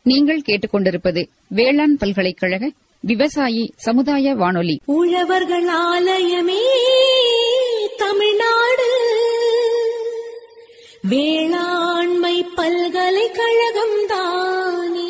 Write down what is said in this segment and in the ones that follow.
நீங்கள் கேட்டுக்கொண்டிருப்பது வேளாண் பல்கலைக்கழக விவசாயி சமுதாய வானொலி உழவர்கள் ஆலயமே தமிழ்நாடு வேளாண்மை பல்கலைக்கழகம் தானே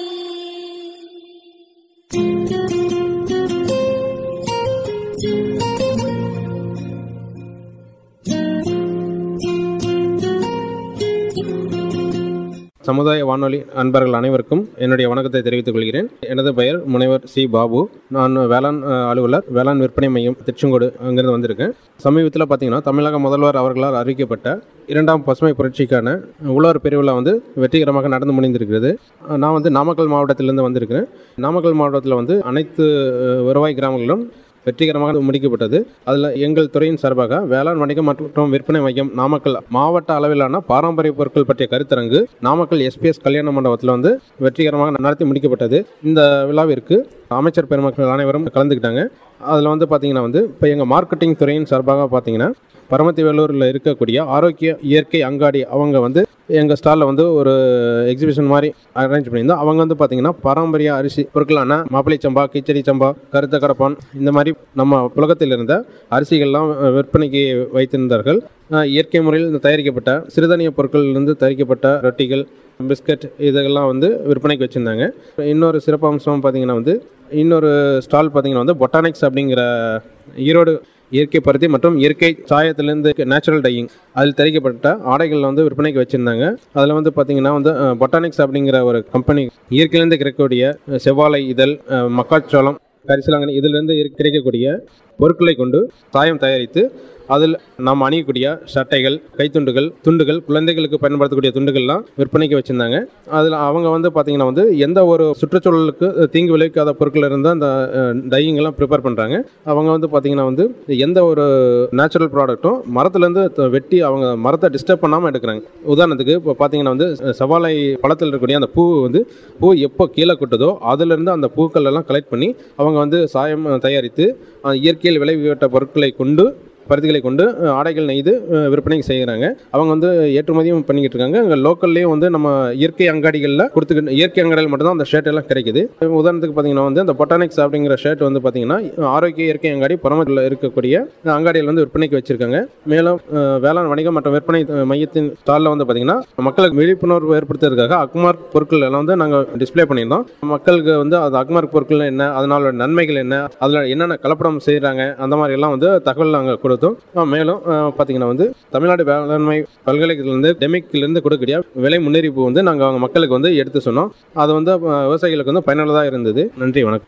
சமுதாய வானொலி அன்பர்கள் அனைவருக்கும் என்னுடைய வணக்கத்தை தெரிவித்துக் கொள்கிறேன் எனது பெயர் முனைவர் சி பாபு நான் வேளாண் அஹ், அலுவலர் வேளாண் விற்பனை மையம் திருச்செங்கோடு அங்கிருந்து வந்திருக்கேன் சமீபத்தில் பார்த்தீங்கன்னா தமிழக முதல்வர் அவர்களால் அறிவிக்கப்பட்ட இரண்டாம் பசுமை புரட்சிக்கான உழவர் பிரிவில் வந்து வெற்றிகரமாக நடந்து முடிந்திருக்கிறது அஹ், நான் வந்து நாமக்கல் மாவட்டத்திலிருந்து வந்திருக்கிறேன் நாமக்கல் மாவட்டத்தில் வந்து அனைத்து அஹ், வருவாய் கிராமங்களிலும் வெற்றிகரமாக முடிக்கப்பட்டது அதில் எங்கள் துறையின் சார்பாக வேளாண் வணிகம் மற்றும் விற்பனை மையம் நாமக்கல் மாவட்ட அளவிலான பாரம்பரிய பொருட்கள் பற்றிய கருத்தரங்கு நாமக்கல் எஸ்பிஎஸ் கல்யாண மண்டபத்தில் வந்து வெற்றிகரமாக நடத்தி முடிக்கப்பட்டது இந்த விழாவிற்கு அமைச்சர் பெருமக்கள் அனைவரும் கலந்துக்கிட்டாங்க அதில் வந்து பார்த்தீங்கன்னா வந்து இப்போ எங்கள் மார்க்கெட்டிங் துறையின் சார்பாக பார்த்தீங்கன்னா பரமத்தி வேலூரில் இருக்கக்கூடிய ஆரோக்கிய இயற்கை அங்காடி அவங்க வந்து எங்கள் ஸ்டாலில் வந்து ஒரு எக்ஸிபிஷன் மாதிரி அரேஞ்ச் பண்ணியிருந்தோம் அவங்க வந்து பார்த்தீங்கன்னா பாரம்பரிய அரிசி பொருட்களான மாப்பிளை சம்பா கிச்சடி சம்பா கருத்த கடப்பான் இந்த மாதிரி நம்ம புழக்கத்தில் இருந்த அரிசிகள்லாம் அஹ், விற்பனைக்கு வைத்திருந்தார்கள் அஹ், இயற்கை முறையில் தயாரிக்கப்பட்ட சிறுதானிய பொருட்களிலிருந்து தயாரிக்கப்பட்ட ரொட்டிகள் பிஸ்கட் இதெல்லாம் வந்து விற்பனைக்கு வச்சுருந்தாங்க இன்னொரு சிறப்பு அம்சம் பார்த்தீங்கன்னா வந்து இன்னொரு ஸ்டால் பார்த்தீங்கன்னா வந்து பொட்டானிக்ஸ் அப்படிங்கிற ஈரோடு இயற்கை பருத்தி மற்றும் இயற்கை சாயத்திலிருந்து நேச்சுரல் டையிங் அதில் தயாரிக்கப்பட்ட ஆடைகள் வந்து விற்பனைக்கு வச்சுருந்தாங்க அதில் வந்து பார்த்தீங்கன்னா வந்து பொட்டானிக்ஸ் அப்படிங்கிற ஒரு கம்பெனி இயற்கையிலேருந்து கிடைக்கக்கூடிய அஹ், செவ்வாழை இதழ் அஹ், மக்காச்சோளம் கரிசலாங்கனி இதிலிருந்து இருக்க- கிடைக்கக்கூடிய பொருட்களை கொண்டு சாயம் தயாரித்து அதில் நாம் அணியக்கூடிய சட்டைகள் கைத்துண்டுகள் துண்டுகள் குழந்தைகளுக்கு பயன்படுத்தக்கூடிய துண்டுகள்லாம் விற்பனைக்கு வச்சுருந்தாங்க அதில் அவங்க வந்து பார்த்திங்கன்னா வந்து எந்த ஒரு சுற்றுச்சூழலுக்கு தீங்கு விளைவிக்காத பொருட்கள் இருந்து அந்த டையிங் எல்லாம் ப்ரிப்பேர் பண்ணுறாங்க அவங்க வந்து பார்த்திங்கன்னா வந்து எந்த ஒரு நேச்சுரல் ப்ராடக்ட்டும் மரத்துலேருந்து த- வெட்டி அவங்க மரத்தை டிஸ்டர்ப் பண்ணாமல் எடுக்கிறாங்க உதாரணத்துக்கு இப்போ பார்த்தீங்கன்னா வந்து சவாலை பழத்தில் இருக்கக்கூடிய அந்த பூ வந்து பூ எப்போ கீழே கொட்டுதோ அதிலிருந்து அந்த பூக்கள் எல்லாம் கலெக்ட் பண்ணி அவங்க வந்து சாயம் அஹ், தயாரித்து அஹ், இயற்கையில் விளைவிக்கப்பட்ட பொருட்களை கொண்டு பருத்திகளை கொண்டு அஹ், ஆடைகள் நெய்து அஹ், விற்பனை செய்கிறாங்க அவங்க வந்து ஏற்றுமதியும் பண்ணிக்கிட்டு இருக்காங்க அங்கே லோக்கல்லையும் வந்து நம்ம இயற்கை அங்காடிகளில் கொடுத்துக்கிட்டு இயற்கை அங்காடியில் மட்டும்தான் அந்த ஷர்ட் எல்லாம் கிடைக்குது உதாரணத்துக்கு பார்த்தீங்கன்னா வந்து அந்த பொட்டானிக்ஸ் அப்படிங்கிற ஷர்ட் வந்து பார்த்தீங்கன்னா ஆரோக்கிய இயற்கை அங்காடி பரமத்தில் இருக்கக்கூடிய அங்காடியில் வந்து விற்பனைக்கு வச்சிருக்காங்க மேலும் அஹ், வேளாண் வணிகம் மற்றும் விற்பனை அஹ், மையத்தின் ஸ்டாலில் வந்து பார்த்தீங்கன்னா மக்களுக்கு விழிப்புணர்வு ஏற்படுத்துறதுக்காக அக்மார்க் பொருட்கள் எல்லாம் வந்து நாங்கள் டிஸ்ப்ளே பண்ணியிருந்தோம் மக்களுக்கு வந்து அது அக்மார்க் பொருட்கள் என்ன அதனால நன்மைகள் என்ன அதில் என்னென்ன கலப்படம் செய்கிறாங்க அந்த மாதிரி எல்லாம் வந்து தகவல் நாங்கள் கொடுத்தோம் அஹ், மேலும் அஹ், பார்த்தீங்கன்னா வந்து தமிழ்நாடு வேளாண்மை பல்கலைக்கழகத்திலிருந்து டெமிக்கிலிருந்து கொடுக்கக்கூடிய விலை முன்னறிவிப்பு வந்து நாங்கள் அவங்க மக்களுக்கு வந்து எடுத்து சொன்னோம் அது வந்து அஹ், விவசாயிகளுக்கு வந்து பயனுள்ளதாக இருந்தது நன்றி வணக்கம்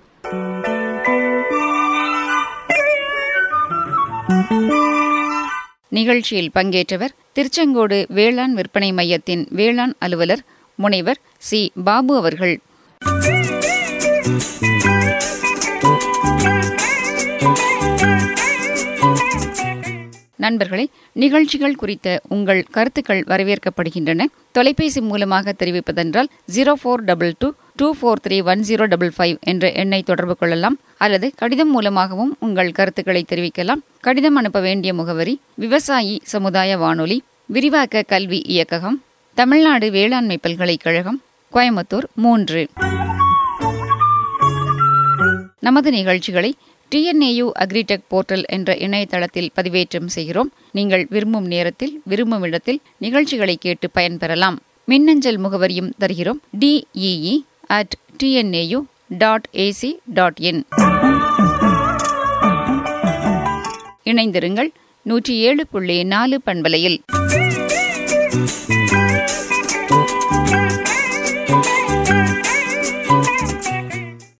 நிகழ்ச்சியில் பங்கேற்றவர் திருச்செங்கோடு வேளாண் விற்பனை மையத்தின் வேளாண் அலுவலர் முனைவர் சி பாபு அவர்கள் நண்பர்களே நிகழ்ச்சிகள் குறித்த உங்கள் கருத்துக்கள் வரவேற்கப்படுகின்றன தொலைபேசி மூலமாக தெரிவிப்பதென்றால் zero four double two two four three one zero double five என்ற எண்ணை தொடர்பு கொள்ளலாம் அல்லது கடிதம் மூலமாகவும் உங்கள் கருத்துக்களை தெரிவிக்கலாம் கடிதம் அனுப்ப வேண்டிய முகவரி விவசாயி சமுதாய வானொலி விரிவாக்க கல்வி இயக்ககம் தமிழ்நாடு வேளாண்மை பல்கலைக்கழகம் கோயம்புத்தூர் மூன்று நமது நிகழ்ச்சிகளை டிஎன்ஏயு அக்ரிடெக் போர்ட்டல் என்ற இணையதளத்தில் பதிவேற்றம் செய்கிறோம் நீங்கள் விரும்பும் நேரத்தில் விரும்பும் இடத்தில் நிகழ்ச்சிகளை கேட்டு பயன்பெறலாம் மின்னஞ்சல் முகவரியும் தருகிறோம் D E E at T N A U dot A C dot in இணைந்திருங்கள் நூற்றி ஏழு புள்ளி நாலு பண்பலையில்